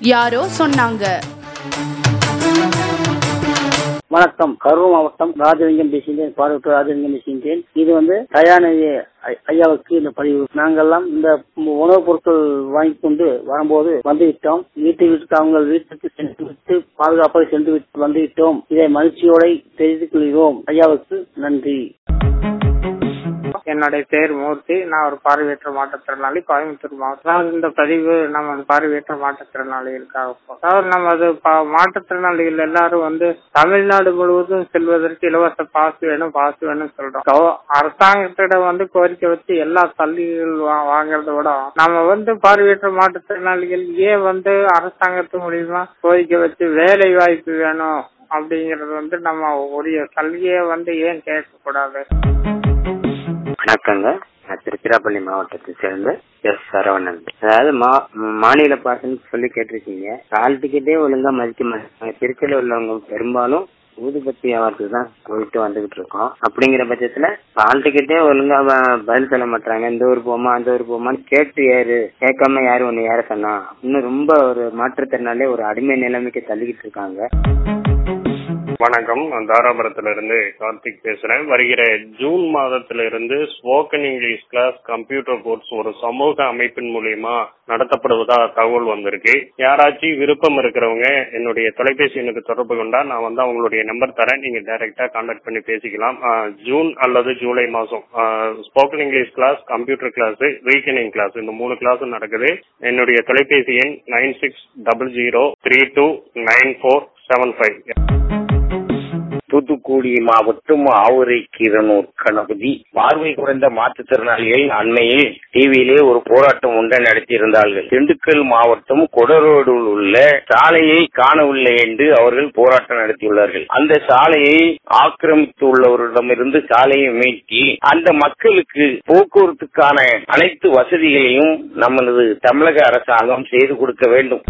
யாரோ சொன்னாங்க வணக்கம் கரூர் மாவட்டம் ராஜலிங்கம் பேசுகின்றேன் பார்வையற்ற ராஜலிங்கம் பேசுகின்றேன் இது வந்து தயாநிதி ஐ- ஐயாவுக்கு இந்த பதிவு நாங்கெல்லாம் இந்த உணவுப் பொருட்கள் வாங்கி கொண்டு வரும்போது வந்துவிட்டோம் வீட்டை விட்டு அவங்க வீட்டுக்கு சென்று விட்டு பாதுகாப்பாக சென்று விட்டு வந்துவிட்டோம் இதை மகிழ்ச்சியோட தெரிவித்துக் கொள்கிறோம் ஐயாவுக்கு நன்றி என்னுடைய பேர் மூர்த்தி நான் ஒரு பார்வையற்ற மாற்றுத்திறனாளி கோயம்புத்தூர் மாவட்டம் அதாவது இந்த பதிவு நம்ம பார்வையற்ற மாற்றுத்திறனாளிகளுக்காக போ- அதாவது நம்ம அது பா- மாற்றுத்திறனாளிகள் எல்லாரும் வந்து தமிழ்நாடு முழுவதும் செல்வதற்கு இலவச பாஸ் வேணும் பாஸ் வேணும் சொல்றோம் கவ- அரசாங்கத்திடம் வந்து கோரிக்கை வச்சு எல்லா சலுகைகள் வா- வாங்குறத விட நம்ம வந்து பார்வையற்ற மாற்றுத்திறனாளிகள் ஏன் வந்து அரசாங்கத்து மூலியமா கோரிக்கை வச்சு வேலை வாய்ப்பு வேணும் அப்படிங்கறது வந்து நம்ம உரிய சலுகையை வந்து ஏன் கேட்க கூடாது வணக்கங்க நான் திருச்சிராப்பள்ளி மாவட்டத்தை சேர்ந்த எஸ் சரவணன் அதாவது மா மாநில பாசன்னு சொல்லி கேட்டிருக்கீங்க கால் டிக்கெட்டே ஒழுங்கா மதிக்க மாட்டாங்க திருச்சியில உள்ளவங்க பெரும்பாலும் ஊதுபத்தி வியாபாரத்துக்கு தான் போயிட்டு வந்துகிட்டு இருக்கோம் அப்படிங்கிற பட்சத்துல கால் டிக்கெட்டே ஒழுங்கா வ- பதில் சொல்ல மாட்டாங்க இந்த ஊர் போமா அந்த ஊர் போமான்னு கேட்டு ஏறு கேட்காம யாரு ஒண்ணு ஏற சொன்னா இன்னும் ரொம்ப ஒரு மாற்றுத்திறனாலே ஒரு அடிமை நிலைமைக்கு தள்ளிக்கிட்டு இருக்காங்க வணக்கம் நான் தாராபுரத்துல இருந்து கார்த்திக் பேசுறேன் வருகிற ஜூன் மாதத்துல இருந்து spoken English class computer course ஒரு சமூக அமைப்பின் மூலியமா நடத்தப்படுவதா தகவல் வந்திருக்கு யாராச்சும் விருப்பம் இருக்கிறவங்க என்னுடைய தொலைபேசி எண்ணுக்கு தொடர்பு கொண்டா நான் வந்து அவங்களுடைய நம்பர் தரேன் நீங்க டைரக்டா கான்டாக்ட் பண்ணி பேசிக்கலாம் ஆஹ், ஜூன் அல்லது ஜூலை மாசம் spoken English class computer class reckoning class இந்த மூணு கிளாஸும் நடக்குது என்னுடைய தொலைபேசி எண் nine six double zero three two nine four seven five Thoothukudi மாவட்டம் ஆவுரை கீரனூர் கணபதி பார்வை குறைந்த மாற்றுத்திறனாளிகள் அண்மையில் டிவியிலே ஒரு போராட்டம் ஒன்றை நடத்தியிருந்தார்கள் திண்டுக்கல் மாவட்டம் கொடரோடில் உள்ள சாலையை காணவில்லை என்று அவர்கள் போராட்டம் நடத்தியுள்ளார்கள் அந்த சாலையை ஆக்கிரமித்து உள்ளவரிடமிருந்து சாலையை மீட்டி அந்த மக்களுக்கு போக்குவரத்துக்கான அனைத்து வசதிகளையும் நமது தமிழக அரசாங்கம் செய்து கொடுக்க வேண்டும்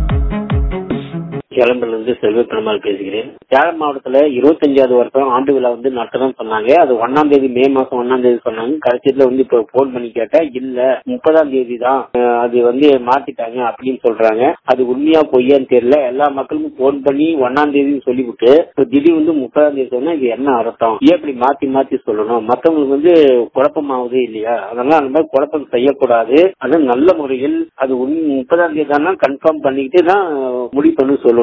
கிளம்பில இருந்து செல்வ பெருமாள் பேசுகிறேன் சேலம் மாவட்டத்துல இருபத்தஞ்சாவது வருஷம் ஆண்டு விழா வந்து நடத்தணும்னு சொன்னாங்க அது ஒன்னாம் தேதி மே மாசம் ஒன்னாம் தேதி சொன்னாங்க கடைசியில வந்து இப்ப போன் பண்ணி கேட்டா இல்ல முப்பதாம் தேதி தான் அஹ், அது வந்து மாத்திட்டாங்க அப்படின்னு சொல்றாங்க அது உண்மையா பொய்யான்னு தெரியல எல்லா மக்களுக்கும் போன் பண்ணி ஒன்னாம் தேதி சொல்லிவிட்டு இப்ப திடீர் வந்து முப்பதாம் தேதி சொன்னா இது என்ன அர்த்தம் ஏன் இப்படி மாத்தி மாத்தி சொல்லணும் மத்தவங்களுக்கு வந்து குழப்பமாகுது இல்லையா அதனால அந்த மாதிரி குழப்பம் செய்யக்கூடாது அது நல்ல முறையில் அது உண் முப்பதாம் தேதி தானே கன்ஃபார்ம் பண்ணிக்கிட்டு தான் முடிவு பண்ணி சொல்லணும்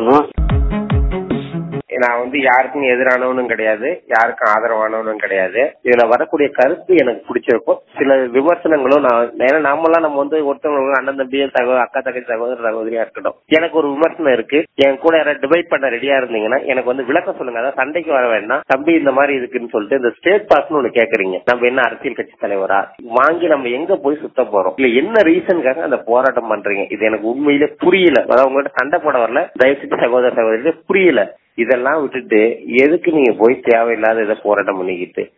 நான் வந்து யாருக்கும் எதிரானவனும் கிடையாது யாருக்கும் ஆதரவானவனும் கிடையாது இதுல வரக்கூடிய கருத்து எனக்கு பிடிச்சிருக்கும் சில விமர்சனங்களும் நான் ஏன்னா நாமெல்லாம் நம்ம வந்து ஒருத்தவங்க அண்ணன் தம்பி சகோ அக்கா தங்கச்சி சகோதர சகோதரியா இருக்கட்டும் எனக்கு ஒரு விமர்சனம் இருக்கு என் கூட யாராவது டிபைட் பண்ண ரெடியா இருந்தீங்கன்னா எனக்கு வந்து விளக்கம் சொல்லுங்க அதாவது சண்டைக்கு வர வேண்டாம் தம்பி இந்த மாதிரி இருக்குன்னு சொல்லிட்டு இந்த ஸ்டேட் பாஸ்னு ஒண்ணு கேக்குறீங்க நம்ம என்ன அரசியல் கட்சி தலைவரா வாங்கி நம்ம எங்க போய் சுத்த போறோம் இல்ல என்ன ரீசனுக்காக அந்த போராட்டம் பண்றீங்க இது எனக்கு உண்மையிலே புரியல அதாவது உங்ககிட்ட சண்டை போட வரல தயவுசெய்து சகோதர சகோதரிகளே புரியல இதெல்லாம் விட்டுட்டு எதுக்கு நீங்க போய் தேவையில்லாத இதை போராட்டம் பண்ணிக்கிட்டு